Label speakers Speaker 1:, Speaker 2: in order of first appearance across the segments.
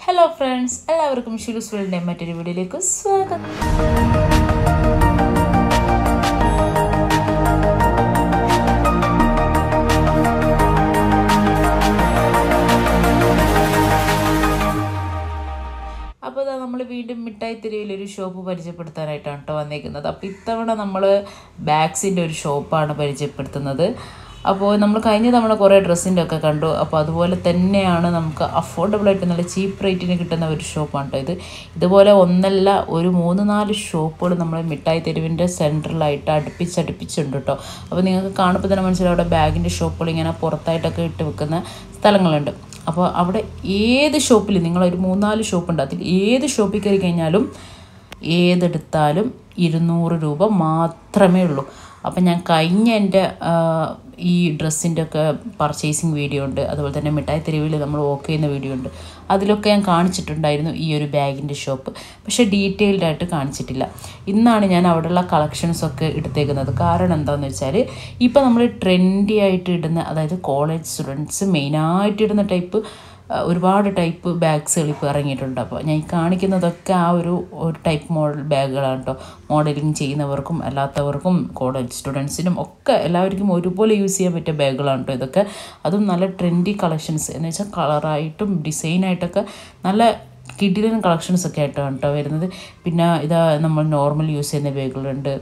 Speaker 1: hello friends എല്ലാവർക്കും ഷുലൂസ് വേൾഡിൻ്റെ മറ്റൊരു വീഡിയോയിലേക്ക് സ്വാഗതം അപ്പോൾ ഇതാ നമ്മൾ വീണ്ടും മിഠായി തെരുവിലൊരു ഷോപ്പ് പരിചയപ്പെടുത്താനായിട്ടാണ് കേട്ടോ വന്നേക്കുന്നത് അപ്പോൾ ഇത്തവണ നമ്മൾ ബാഗ്സിൻ്റെ ഒരു ഷോപ്പാണ് പരിചയപ്പെടുത്തുന്നത് അപ്പോൾ നമ്മൾ കഴിഞ്ഞ തവണ കുറേ ഡ്രസ്സിൻ്റെ ഒക്കെ കണ്ടു അപ്പോൾ അതുപോലെ തന്നെയാണ് നമുക്ക് അഫോർഡബിൾ ആയിട്ട് നല്ല ചീപ്പ് റേറ്റിന് കിട്ടുന്ന ഒരു ഷോപ്പാണ് കേട്ടോ ഇത് ഇതുപോലെ ഒന്നല്ല ഒരു മൂന്ന് നാല് ഷോപ്പുകൾ നമ്മൾ മിഠായി തെരുവിൻ്റെ സെൻറ്ററിലായിട്ട് അടുപ്പിച്ച് അടുപ്പിച്ചുണ്ട് കേട്ടോ അപ്പോൾ നിങ്ങൾക്ക് കാണുമ്പോൾ തന്നെ മനസ്സിലാവും അവിടെ ബാഗിൻ്റെ ഷോപ്പുകൾ ഇങ്ങനെ പുറത്തായിട്ടൊക്കെ ഇട്ട് വെക്കുന്ന സ്ഥലങ്ങളുണ്ട് അപ്പോൾ അവിടെ ഏത് ഷോപ്പിൽ നിങ്ങളൊരു മൂന്നാല് ഷോപ്പുണ്ട് അതിൽ ഏത് ഷോപ്പിൽ കയറി കഴിഞ്ഞാലും ഏതെടുത്താലും ഇരുന്നൂറ് രൂപ മാത്രമേ ഉള്ളൂ അപ്പം ഞാൻ കഴിഞ്ഞ എൻ്റെ ഈ ഡ്രസ്സിൻ്റെ ഒക്കെ പർച്ചേസിങ് വീഡിയോ ഉണ്ട് അതുപോലെ തന്നെ മിഠായി തെരുവിൽ നമ്മൾ വോക്ക് ചെയ്യുന്ന വീഡിയോ ഉണ്ട് അതിലൊക്കെ ഞാൻ കാണിച്ചിട്ടുണ്ടായിരുന്നു ഈ ഒരു ബാഗിൻ്റെ ഷോപ്പ് പക്ഷേ ഡീറ്റെയിൽഡ് ആയിട്ട് കാണിച്ചിട്ടില്ല ഇന്നാണ് ഞാൻ അവിടെയുള്ള കളക്ഷൻസൊക്കെ എടുത്തേക്കുന്നത് കാരണം എന്താണെന്ന് വെച്ചാൽ ഇപ്പോൾ നമ്മൾ ട്രെൻഡി ആയിട്ട് ഇടുന്ന അതായത് കോളേജ് സ്റ്റുഡൻസ് മെയിനായിട്ട് ഇടുന്ന ടൈപ്പ് ഒരുപാട് ടൈപ്പ് ബാഗ്സുകൾ ഇപ്പോൾ ഇറങ്ങിയിട്ടുണ്ട് അപ്പോൾ ഞാൻ ഈ കാണിക്കുന്നതൊക്കെ ആ ഒരു ഒരു ടൈപ്പ് മോഡൽ ബാഗുകളാണ് കേട്ടോ മോഡലിംഗ് ചെയ്യുന്നവർക്കും അല്ലാത്തവർക്കും കോളേജ് സ്റ്റുഡൻസിനും ഒക്കെ എല്ലാവർക്കും ഒരുപോലെ യൂസ് ചെയ്യാൻ പറ്റിയ ബാഗുകളാണ് കേട്ടോ ഇതൊക്കെ അതും നല്ല ട്രെൻഡി കളക്ഷൻസ് എന്ന് വെച്ചാൽ കളറായിട്ടും ഡിസൈനായിട്ടൊക്കെ നല്ല കിഡിലൻ കളക്ഷൻസ് ഒക്കെ ആയിട്ടാണ് കേട്ടോ വരുന്നത് പിന്നെ ഇതാ നമ്മൾ നോർമൽ യൂസ് ചെയ്യുന്ന ബാഗുകളുണ്ട്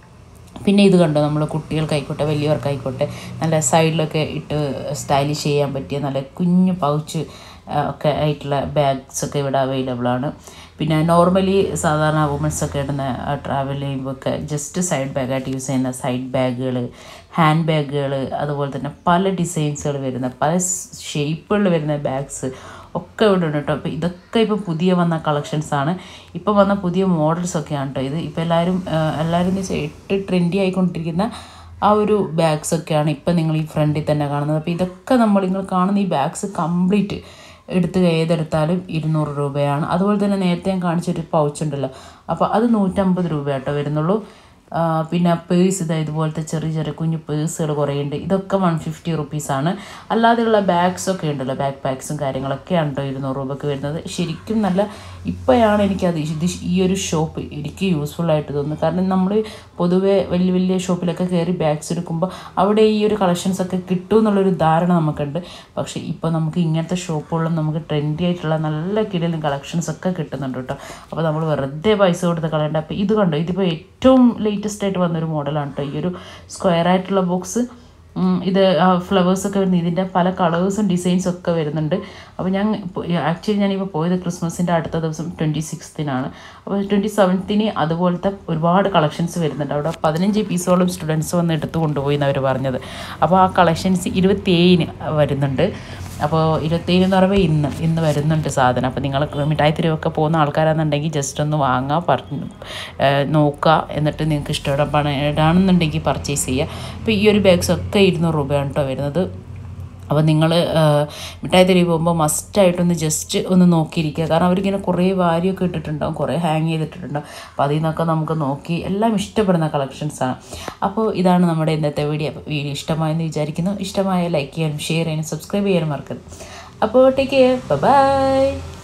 Speaker 1: പിന്നെ ഇത് കണ്ടോ നമ്മൾ കുട്ടികൾക്കായിക്കോട്ടെ വലിയവർക്കായിക്കോട്ടെ നല്ല സൈഡിലൊക്കെ ഇട്ട് സ്റ്റൈലിഷ് ചെയ്യാൻ പറ്റിയ നല്ല കുഞ്ഞു പൗച്ച് ഒക്കെ ആയിട്ടുള്ള ബാഗ്സ് ഒക്കെ ഇവിടെ അവൈലബിൾ ആണ് പിന്നെ നോർമലി സാധാരണ വുമൻസ് ഒക്കെ ഇടുന്ന ട്രാവൽ ചെയ്യുമ്പോൾ ഒക്കെ ജസ്റ്റ് സൈഡ് ബാഗായിട്ട് യൂസ് ചെയ്യുന്ന സൈഡ് ബാഗുകൾ ഹാൻഡ് ബാഗുകൾ അതുപോലെ തന്നെ പല ഡിസൈൻസുകൾ വരുന്ന പല ഷേപ്പുകളിൽ വരുന്ന ബാഗ്സ് ഒക്കെ ഇവിടെ ഉണ്ട് കേട്ടോ അപ്പോൾ ഇതൊക്കെ ഇപ്പോൾ പുതിയ വന്ന കളക്ഷൻസ് ആണ് ഇപ്പോൾ വന്ന പുതിയ മോഡൽസ് ഒക്കെയാണ് കേട്ടോ ഇത് ഇപ്പോൾ എല്ലാവരും എല്ലാവരും എന്ന് വെച്ചാൽ എട്ട് ട്രെൻഡി ആയിക്കൊണ്ടിരിക്കുന്ന ആ ഒരു ബാഗ്സ് ഒക്കെയാണ് ഇപ്പം നിങ്ങൾ ഈ ഫ്രണ്ടിൽ തന്നെ കാണുന്നത് അപ്പോൾ ഇതൊക്കെ നമ്മൾ നിങ്ങൾ കാണുന്ന ഈ ബാഗ്സ് കംപ്ലീറ്റ് എടുത്ത് ഏതെടുത്താലും ഇരുന്നൂറ് രൂപയാണ് അതുപോലെ തന്നെ നേരത്തെ ഞാൻ കാണിച്ചൊരു പൗച്ച് ഉണ്ടല്ലോ അപ്പോൾ അത് നൂറ്റമ്പത് രൂപയാട്ടോ വരുന്നുള്ളൂ പിന്നെ പേഴ്സ് ഇതാ ഇതുപോലത്തെ ചെറിയ ചെറിയ കുഞ്ഞു പേഴ്സുകൾ കുറേ ഉണ്ട് ഇതൊക്കെ വൺ ഫിഫ്റ്റി റുപ്പീസാണ് അല്ലാതെയുള്ള ബാഗ്സൊക്കെ ഉണ്ടല്ലോ ബാക്ക് പാക്സും കാര്യങ്ങളൊക്കെയാണ് കേട്ടോ ഇരുന്നൂറ് രൂപയ്ക്ക് വരുന്നത് ശരിക്കും നല്ല ഇപ്പോഴാണ് എനിക്കത് ഇത് ഈ ഒരു ഷോപ്പ് എനിക്ക് യൂസ്ഫുൾ ആയിട്ട് തോന്നുന്നത് കാരണം നമ്മൾ പൊതുവേ വലിയ വലിയ ഷോപ്പിലൊക്കെ കയറി ബാഗ്സ് എടുക്കുമ്പോൾ അവിടെ ഈ ഒരു കളക്ഷൻസ് ഒക്കെ കിട്ടും എന്നുള്ളൊരു ധാരണ നമുക്കുണ്ട് പക്ഷേ ഇപ്പോൾ നമുക്ക് ഇങ്ങനത്തെ ഷോപ്പുകളിലും നമുക്ക് ട്രെൻഡി ആയിട്ടുള്ള നല്ല കിടലും കളക്ഷൻസ് ഒക്കെ കിട്ടുന്നുണ്ട് കേട്ടോ അപ്പോൾ നമ്മൾ വെറുതെ പൈസ കൊടുത്ത് കളയേണ്ട അപ്പോൾ ഇത് കണ്ടോ ഇതിപ്പോൾ ഏറ്റവും ലേറ്റസ്റ്റ് ആയിട്ട് വന്നൊരു മോഡലാണ് കേട്ടോ ഈ ഒരു സ്ക്വയർ ആയിട്ടുള്ള ബോക്സ് ഇത് ഫ്ലവേഴ്സ് ഒക്കെ വരുന്നത് ഇതിൻ്റെ പല കളേഴ്സും ഡിസൈൻസും ഒക്കെ വരുന്നുണ്ട് അപ്പോൾ ഞാൻ ആക്ച്വലി ഞാനിപ്പോൾ പോയത് ക്രിസ്മസിൻ്റെ അടുത്ത ദിവസം ട്വൻറ്റി സിക്സ്തിനാണ് അപ്പോൾ ട്വൻറ്റി സെവൻത്തിന് അതുപോലത്തെ ഒരുപാട് കളക്ഷൻസ് വരുന്നുണ്ട് അവിടെ പതിനഞ്ച് പീസോളം സ്റ്റുഡൻസ് വന്ന് എടുത്ത് കൊണ്ടുപോയി എന്നവർ പറഞ്ഞത് അപ്പോൾ ആ കളക്ഷൻസ് ഇരുപത്തിയേഴിന് വരുന്നുണ്ട് അപ്പോൾ ഇരുപത്തേഴ് എന്ന് പറയുമ്പോൾ ഇന്ന് ഇന്ന് വരുന്നുണ്ട് സാധനം അപ്പോൾ നിങ്ങൾ മിഠായി തെരുവൊക്കെ പോകുന്ന ആൾക്കാരാണെന്നുണ്ടെങ്കിൽ ജസ്റ്റ് ഒന്ന് വാങ്ങുക പറഞ്ഞു നോക്കുക എന്നിട്ട് നിങ്ങൾക്ക് ഇഷ്ടപ്പെടാണെന്നുണ്ടെങ്കിൽ പർച്ചേസ് ചെയ്യുക അപ്പോൾ ഈ ഒരു ബാഗ്സ് ഒക്കെ ഇരുന്നൂറ് രൂപയാണ് കേട്ടോ വരുന്നത് അപ്പോൾ നിങ്ങൾ മിഠായി തെരുവ് പോകുമ്പോൾ മസ്റ്റായിട്ടൊന്ന് ജസ്റ്റ് ഒന്ന് നോക്കിയിരിക്കുക കാരണം അവരിങ്ങനെ കുറേ വാരിയൊക്കെ ഇട്ടിട്ടുണ്ടാവും കുറേ ഹാങ് ചെയ്തിട്ടുണ്ടാവും അപ്പോൾ അതിൽ നിന്നൊക്കെ നമുക്ക് നോക്കി എല്ലാം ഇഷ്ടപ്പെടുന്ന കളക്ഷൻസാണ് അപ്പോൾ ഇതാണ് നമ്മുടെ ഇന്നത്തെ വീഡിയോ അപ്പോൾ വീഡിയോ ഇഷ്ടമായെന്ന് വിചാരിക്കുന്നു ഇഷ്ടമായ ലൈക്ക് ചെയ്യാനും ഷെയർ ചെയ്യാനും സബ്സ്ക്രൈബ് ചെയ്യാനും മറക്കരുത് അപ്പോൾ ടേക്ക് കെയർ ബൈ